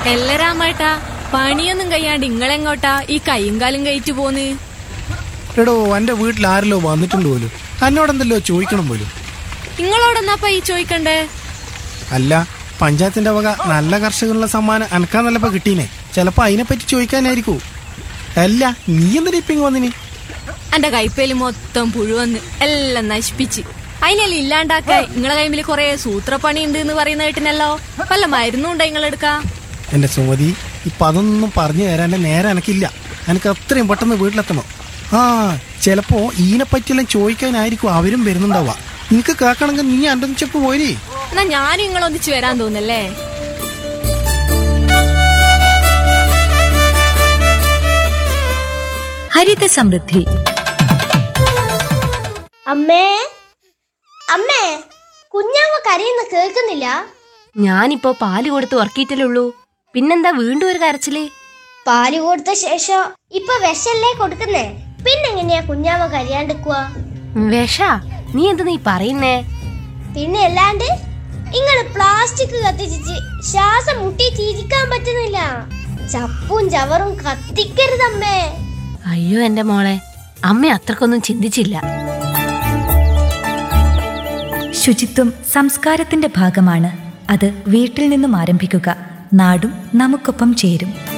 എല്ല രാമേട്ടാ പണിയൊന്നും കഴിയാണ്ട് ഇങ്ങളെങ്ങോട്ടാ ഈ കൈയും കാലും കയറ്റു പോന്ന് എടോ എന്റെ വീട്ടിൽ ആരല്ലോ വന്നിട്ടുണ്ട് പോലും എന്നോടെന്തല്ലോ ചോദിക്കണം പോലും ഇങ്ങളോടെന്നാപ്പ ഈ ചോദിക്കണ്ടേ അല്ല പഞ്ചായത്തിന്റെ വക നല്ല കർഷകനുള്ള സമ്മാനം അനക്കാ നല്ലപ്പോ കിട്ടീനെ ചിലപ്പോ അതിനെപ്പറ്റി ചോദിക്കാനായിരിക്കൂ അല്ല നീ എന്തിനാ ഇപ്പൊ ഇങ്ങ് വന്നിനി എന്റെ കൈപ്പേല് മൊത്തം പുഴുവന്ന് എല്ലാം നശിപ്പിച്ച് അതിനെല്ലാം ഇല്ലാണ്ടാക്കാൻ ഇങ്ങളെ കൈമില് കൊറേ സൂത്രപ്പണി ഉണ്ട് എന്ന് പറയുന്ന കേട്ടിനല്ലോ വല്ല മരുന്നുണ്ടോ ഇങ്ങളെടുക്കാ എന്റെ സുമതി ഇപ്പൊ അതൊന്നും പറഞ്ഞു തരാൻ എന്റെ നേരെ എനക്കില്ല എനിക്ക് അത്രയും പെട്ടെന്ന് വീട്ടിലെത്തണം ആ ചിലപ്പോ ഇതിനെ പറ്റിയെല്ലാം ചോദിക്കാനായിരിക്കും അവരും വരുന്നുണ്ടാവുക നിനക്ക് കേൾക്കണമെങ്കിൽ നീ എന്റെ ചെപ്പ് പോരി എന്നാ ഞാനും ഇങ്ങളൊന്നിച്ച് വരാൻ തോന്നല്ലേ ഹരിത സമൃദ്ധി അമ്മേ അമ്മേ കുഞ്ഞാമ്മ കരയുന്ന കേൾക്കുന്നില്ല ഞാനിപ്പോ പാല് കൊടുത്ത് ഉറക്കിയിട്ടല്ലുള്ളൂ പിന്നെന്താ വീണ്ടും ഒരു കരച്ചില് പാല് കൊടുത്ത ശേഷം ഇപ്പൊ വിഷല്ലേ കൊടുക്കുന്നേ പിന്നെങ്ങനെയാ കുഞ്ഞാമ്മ കരയാണ്ടിക്കുക വിഷ നീ എന്ത് നീ പറയുന്നേ പിന്നെ അല്ലാണ്ട് ഇങ്ങള് പ്ലാസ്റ്റിക് കത്തിച്ചിട്ട് ശ്വാസം മുട്ടിയിട്ട് ഇരിക്കാൻ പറ്റുന്നില്ല ചപ്പും ചവറും കത്തിക്കരുതമ്മേ അയ്യോ എന്റെ മോളെ അമ്മ അത്രക്കൊന്നും ചിന്തിച്ചില്ല ശുചിത്വം സംസ്കാരത്തിന്റെ ഭാഗമാണ് അത് വീട്ടിൽ നിന്നും ആരംഭിക്കുക നാടും നമുക്കൊപ്പം ചേരും